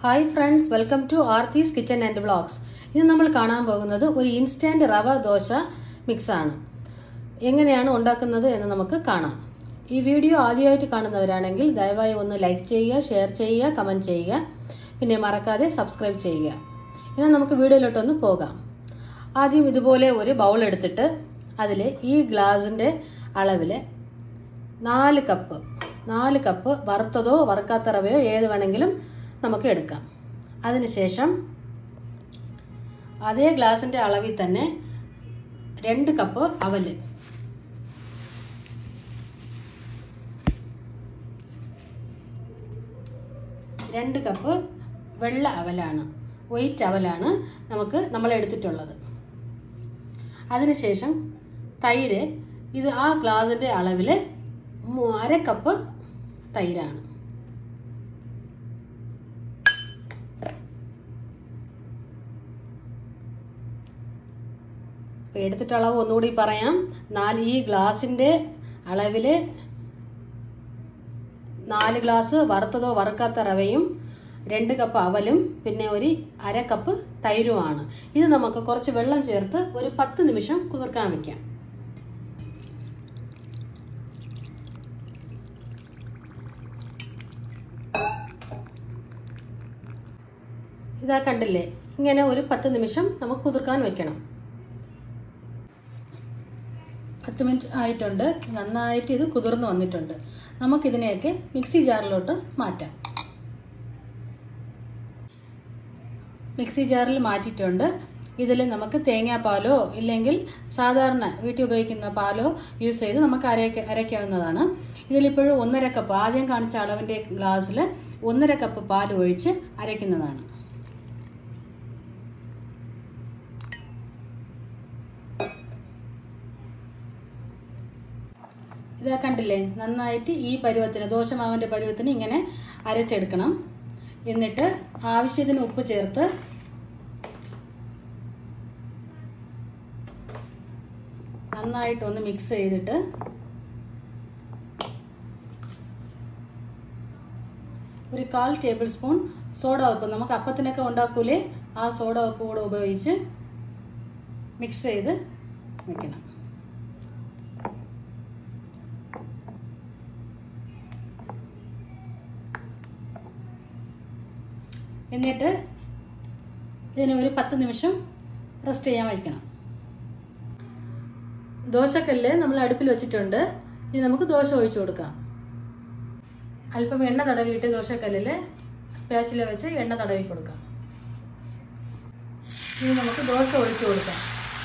hi friends welcome to Aarthi's kitchen and vlogs ഇത് നമ്മൾ കാണാൻ പോകുന്നത് ഒരു ഇൻസ്റ്റന്റ് റവ ദോശ മിക്സ് ആണ് എങ്ങനെയാണ് ഉണ്ടാക്കുന്നത് എന്ന് നമുക്ക് കാണാം ഈ വീഡിയോ ആദ്യമായിട്ട് കാണുന്നവരാണെങ്കിൽ ദയവായി ഒന്ന് ലൈക്ക് ചെയ്യുക ഷെയർ ചെയ്യുക കമൻറ്റ് ചെയ്യുക പിന്നെ മറക്കാതെ സബ്സ്ക്രൈബ് ചെയ്യുക ഇനി നമുക്ക് വീഡിയോയിലോട്ടൊന്ന് പോകാം ആദ്യം ഇതുപോലെ ഒരു ബൗൾ എടുത്തിട്ട് അതിൽ ഈ ഗ്ലാസിൻ്റെ അളവിൽ നാല് കപ്പ് നാല് കപ്പ് വറുത്തതോ വറുക്കാത്ത റവയോ ഏത് വേണമെങ്കിലും നമുക്ക് എടുക്കാം അതിനുശേഷം അതേ ഗ്ലാസിൻ്റെ അളവിൽ തന്നെ രണ്ട് കപ്പ് അവല് രണ്ട് കപ്പ് വെള്ള അവലാണ് വൈറ്റ് അവലാണ് നമുക്ക് നമ്മൾ എടുത്തിട്ടുള്ളത് അതിനുശേഷം തൈര് ഇത് ആ ഗ്ലാസിൻ്റെ അളവിൽ അര കപ്പ് തൈരാണ് എടുത്തിട്ട് അളവ് ഒന്നുകൂടി പറയാം നാല് ഈ ഗ്ലാസിൻ്റെ അളവിൽ നാല് ഗ്ലാസ് വറുത്തതോ വറുക്കാത്ത റവയും രണ്ട് കപ്പ് അവലും പിന്നെ ഒരു അര കപ്പ് തൈരുമാണ് ഇത് നമുക്ക് കുറച്ച് വെള്ളം ചേർത്ത് ഒരു പത്ത് നിമിഷം കുതിർക്കാൻ വെക്കാം ഇതാ കണ്ടില്ലേ ഇങ്ങനെ ഒരു പത്ത് നിമിഷം നമുക്ക് കുതിർക്കാൻ വെക്കണം പത്ത് മിനിറ്റ് ആയിട്ടുണ്ട് നന്നായിട്ട് ഇത് കുതിർന്ന് വന്നിട്ടുണ്ട് നമുക്കിതിനെയൊക്കെ മിക്സി ജാറിലോട്ട് മാറ്റാം മിക്സി ജാറിൽ മാറ്റിയിട്ടുണ്ട് ഇതിൽ നമുക്ക് തേങ്ങാപ്പാലോ ഇല്ലെങ്കിൽ സാധാരണ വീട്ടിൽ ഉപയോഗിക്കുന്ന പാലോ യൂസ് ചെയ്ത് നമുക്ക് അരയ്ക്ക അരയ്ക്കാവുന്നതാണ് ഇതിലിപ്പോഴും ഒന്നര കപ്പ് ആദ്യം കാണിച്ച അളവിൻ്റെ ഗ്ലാസ്സിൽ ഒന്നര കപ്പ് പാൽ ഒഴിച്ച് അരയ്ക്കുന്നതാണ് ഇതാ കണ്ടില്ലേ നന്നായിട്ട് ഈ പരുവത്തിന് ദോശമാവിൻ്റെ പരുവത്തിന് ഇങ്ങനെ അരച്ചെടുക്കണം എന്നിട്ട് ആവശ്യത്തിന് ഉപ്പ് ചേർത്ത് നന്നായിട്ടൊന്ന് മിക്സ് ചെയ്തിട്ട് ഒരു കാൽ ടേബിൾ സ്പൂൺ സോഡ ഉപ്പ് നമുക്ക് അപ്പത്തിനൊക്കെ ഉണ്ടാക്കൂലേ ആ സോഡ ഉപ്പ് കൂടെ ഉപയോഗിച്ച് മിക്സ് ചെയ്ത് വെക്കണം എന്നിട്ട് ഇതിനെ ഒരു പത്ത് നിമിഷം റെസ്റ്റ് ചെയ്യാൻ വയ്ക്കണം ദോശക്കല്ല് നമ്മൾ അടുപ്പിൽ വെച്ചിട്ടുണ്ട് ഇനി നമുക്ക് ദോശ ഒഴിച്ചു കൊടുക്കാം അല്പം എണ്ണ തടവിയിട്ട് ദോശക്കല്ലിൽ സ്പാച്ചില വെച്ച് എണ്ണ തടവി കൊടുക്കാം ഇനി നമുക്ക് ദോശ ഒഴിച്ചു കൊടുക്കാം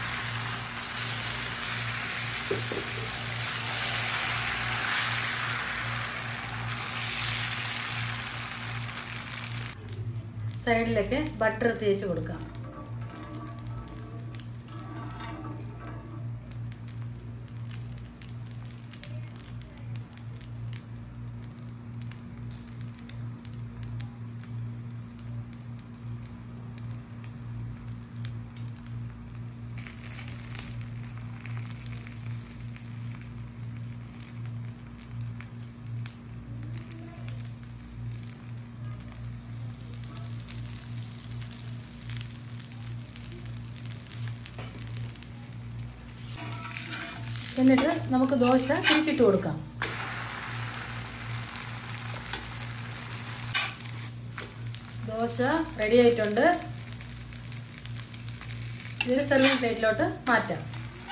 സൈഡിലൊക്കെ ബട്ടർ തേച്ച് കൊടുക്കാം എന്നിട്ട് നമുക്ക് ദോശ തിരിച്ചിട്ട് കൊടുക്കാം ദോശ റെഡി ആയിട്ടുണ്ട് ഇതിന് സെർവിങ് പ്ലേറ്റിലോട്ട് മാറ്റാം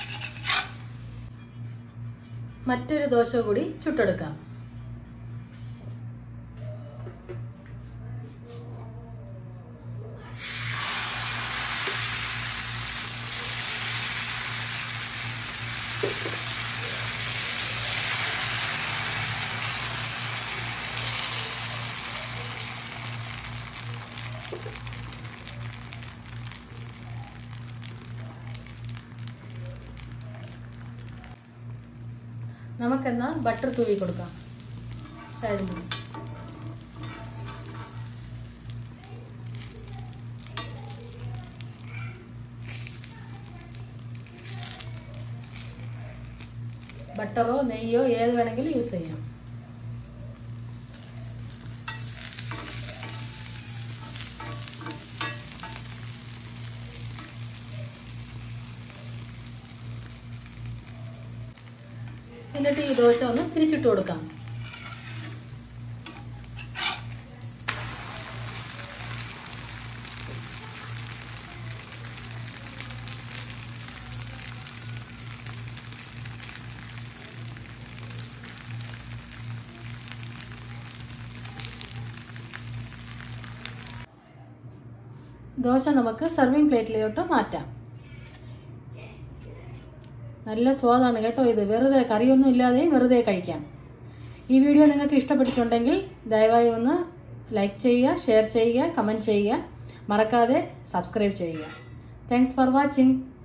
മറ്റൊരു ദോശ കൂടി ചുട്ടെടുക്കാം നമുക്കെന്നാ ബട്ടർ തൂവി കൊടുക്കാം സൈഡിൽ ബട്ടറോ നെയ്യോ ഏത് വേണമെങ്കിലും യൂസ് ചെയ്യാം എന്നിട്ട് ഈ ദോശ ഒന്ന് തിരിച്ചിട്ട് കൊടുക്കാം ദോശ നമുക്ക് സർവിങ് പ്ലേറ്റിലോട്ട് മാറ്റാം നല്ല സ്വാദാണ് കേട്ടോ ഇത് വെറുതെ കറിയൊന്നും ഇല്ലാതെയും വെറുതെ കഴിക്കാം ഈ വീഡിയോ നിങ്ങൾക്ക് ഇഷ്ടപ്പെട്ടിട്ടുണ്ടെങ്കിൽ ദയവായി ഒന്ന് ലൈക്ക് ചെയ്യുക ഷെയർ ചെയ്യുക കമൻറ്റ് ചെയ്യുക മറക്കാതെ സബ്സ്ക്രൈബ് ചെയ്യുക താങ്ക്സ് ഫോർ വാച്ചിങ്